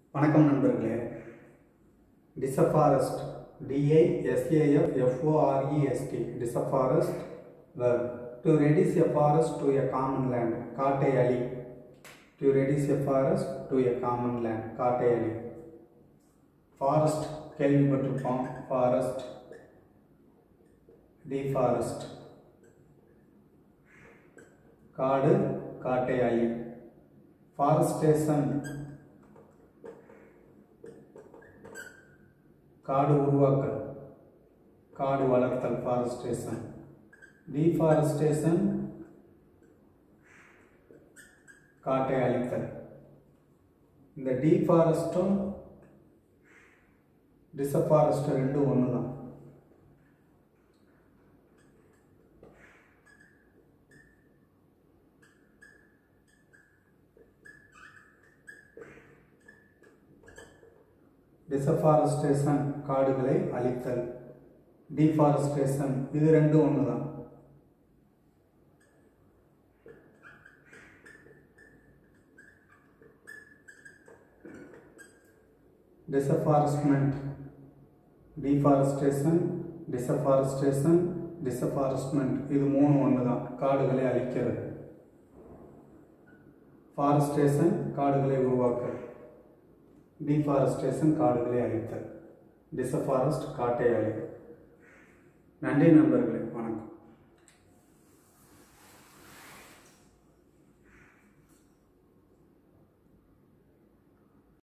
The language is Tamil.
வணக்கம் நண்பர்களே deforest D I S A F F O R E S T deforest verb to reduce a forest to a common land காட்டை அலி to reduce a forest to a common land காட்டை அலி ஃபாரஸ்ட் கேள்விப்பட்டிருப்போம் ஃபாரஸ்ட் டிஃபாரஸ்ட் காடு காட்டை அலி ஃபாரஸ்டேஷன் காடு உருவாக்கல் காடு வளர்த்தல் ஃபாரஸ்டேஷன் டீஃபாரஸ்டேஷன் காட்டை அழித்தல் இந்த டீஃபாரஸ்ட்டும் டிசஃபாரஸ்ட்டும் ரெண்டும் ஒன்று தான் டிசஃபாரஸ்டேஷன் காடுகளை அழித்தல் டீஃபாரஸ்டேஷன் இது ரெண்டும் ஒன்று தான் டிசஃபாரஸ்ட்மெண்ட் டீஃபாரஸ்டேஷன் டிசஃபாரஸ்டேஷன் டிசஃபாரஸ்ட்மெண்ட் இது மூணு ஒன்று தான் காடுகளை அழிக்கிறது ஃபாரஸ்டேஷன் காடுகளை உருவாக்கல் டீஃபாரஸ்டேஷன் காடுகளை அழித்தல் டிசஃபாரஸ்ட் காட்டை அழித்தல் நன்றி நண்பர்களே வணக்கம்